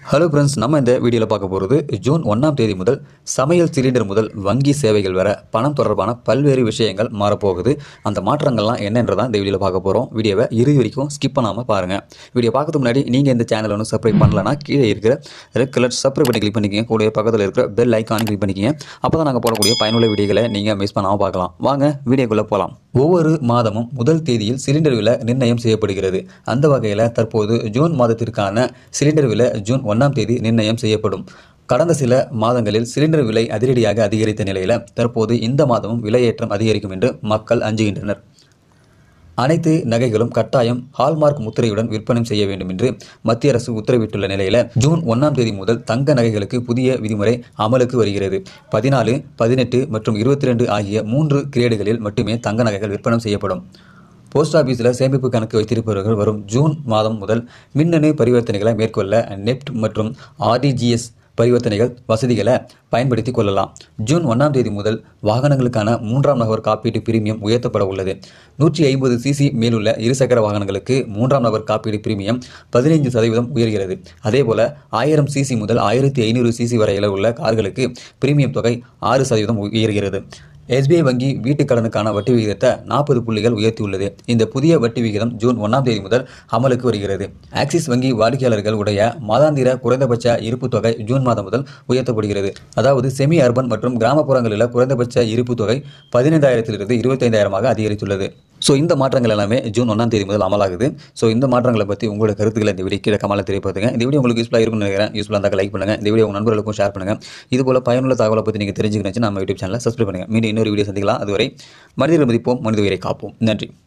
hello friends நம்ம இந்த வீடியோவில் பார்க்க போகிறது ஜூன் ஒன்றாம் தேதி முதல் சமையல் சிலிண்டர் முதல் வங்கி சேவைகள் வர பணம் தொடர்பான பல்வேறு விஷயங்கள் மாறப்போகுது அந்த மாற்றங்கள்லாம் என்னன்றதான் இந்த வீடியோவில் பார்க்க போகிறோம் வீடியோவை இறுதி வரைக்கும் ஸ்கிப் பண்ணாமல் பாருங்கள் வீடியோ பார்க்கறதுக்கு முன்னாடி நீங்கள் இந்த சேனலை ஒன்றும் சப்ஸ்கிரைப் பண்ணலன்னா கீழே இருக்கிற ரெட் கலர் சப்ஸ்கிரைப் பண்ணி கிளிக் பண்ணிக்கங்க கூட பக்கத்தில் இருக்கிற பெல் ஐக்கான் கிளிக் பண்ணிக்கங்க அப்போ தான் நாங்கள் போடக்கூடிய பயனுள்ள வீடியோகளை நீங்கள் மிஸ் பண்ணாமல் பார்க்கலாம் வாங்க வீடியோக்குள்ளே போகலாம் ஒவ்வொரு மாதமும் முதல் தேதியில் சிலிண்டர் விலை நிர்ணயம் செய்யப்படுகிறது அந்த வகையில் தற்போது ஜூன் மாதத்திற்கான சிலிண்டர் விலை ஜூன் ஒன்றாம் தேதி நிர்ணயம் செய்யப்படும் கடந்த சில மாதங்களில் சிலிண்டர் விலை அதிரடியாக அதிகரித்த நிலையில் தற்போது இந்த மாதமும் விலையேற்றம் அதிகரிக்கும் என்று மக்கள் அஞ்சுகின்றனர் அனைத்து நகைகளும் கட்டாயம் ஹால்மார்க் முத்திரையுடன் விற்பனை செய்ய வேண்டும் என்று மத்திய அரசு உத்தரவிட்டுள்ள நிலையில் ஜூன் ஒன்றாம் தேதி முதல் தங்க நகைகளுக்கு புதிய விதிமுறை அமலுக்கு வருகிறது பதினாலு பதினெட்டு மற்றும் இருபத்தி ரெண்டு ஆகிய மூன்று கிரேடுகளில் மட்டுமே தங்க நகைகள் விற்பனை செய்யப்படும் போஸ்ட் ஆஃபீஸில் சேமிப்பு கணக்கு வைத்திருப்பவர்கள் வரும் ஜூன் மாதம் முதல் மின்னணு பரிவர்த்தனைகளை மேற்கொள்ள நெப்ட் மற்றும் ஆர்டிஜிஎஸ் பரிவர்த்தனைகள் வசதிகளை பயன்படுத்தி கொள்ளலாம் ஜூன் ஒன்றாம் தேதி முதல் வாகனங்களுக்கான மூன்றாம் நபர் காப்பீட்டு பிரீமியம் உயர்த்தப்பட உள்ளது நூற்றி ஐம்பது சிசி மேலுள்ள இருசக்கர வாகனங்களுக்கு மூன்றாம் நபர் காப்பீடு பிரீமியம் பதினைந்து சதவீதம் உயர்கிறது அதேபோல ஆயிரம் சிசி முதல் ஆயிரத்தி ஐநூறு சிசி வரையில உள்ள கார்களுக்கு பிரீமியம் தொகை ஆறு சதவீதம் உயர்கிறது எஸ்பிஐ வங்கி வீட்டுக் கடனுக்கான வட்டி விகிதத்தை நாற்பது புள்ளிகள் உயர்த்தியுள்ளது இந்த புதிய வட்டி விகிதம் ஜூன் ஒன்றாம் தேதி முதல் அமலுக்கு வருகிறது ஆக்சிஸ் வங்கி வாடிக்கையாளர்கள் உடைய மாதாந்திர குறைந்தபட்ச இருப்பு தொகை ஜூன் மாதம் முதல் உயர்த்தப்படுகிறது அதாவது செமி அர்பன் மற்றும் கிராமப்புறங்களில் குறைந்தபட்ச இருப்பு தொகை பதினைந்தாயிரத்திலிருந்து இருபத்தைந்தாயிரமாக அதிகரித்துள்ளது ஸோ இந்த மாற்றங்கள் எல்லாமே ஜூன் ஒன்றாம் தேதி முதல் அமலாகுது ஸோ இந்த மாற்றங்களை பற்றி உங்களோட கருத்துக்களை இந்த வீடியோ கீழே கமலை தெரியப்படுத்துங்க இந்த வீடியோ உங்களுக்கு யூஸ்ஃபுல்லாக இருக்கும்னு நினைக்கிறேன் யூஸ்ஃபுல்லாக இருந்தால் லைக் பண்ணுங்கள் இந்த வீடியோ உங்கள் நண்பர்களுக்கும் ஷேர் பண்ணுங்கள் இது போல பயனுள்ள தகவலை பற்றி நீங்கள் தெரிஞ்சுக்கணுச்சு நம்ம யூடியூப் சேனலை சப்ஸ்கிரைப் பண்ணுங்கள் மீண்டும் இன்னொரு வீடியோ சந்திக்கலாம் அதுவரை மனிதர்கள் மதிப்போம் மனித உயிரை காப்போம் நன்றி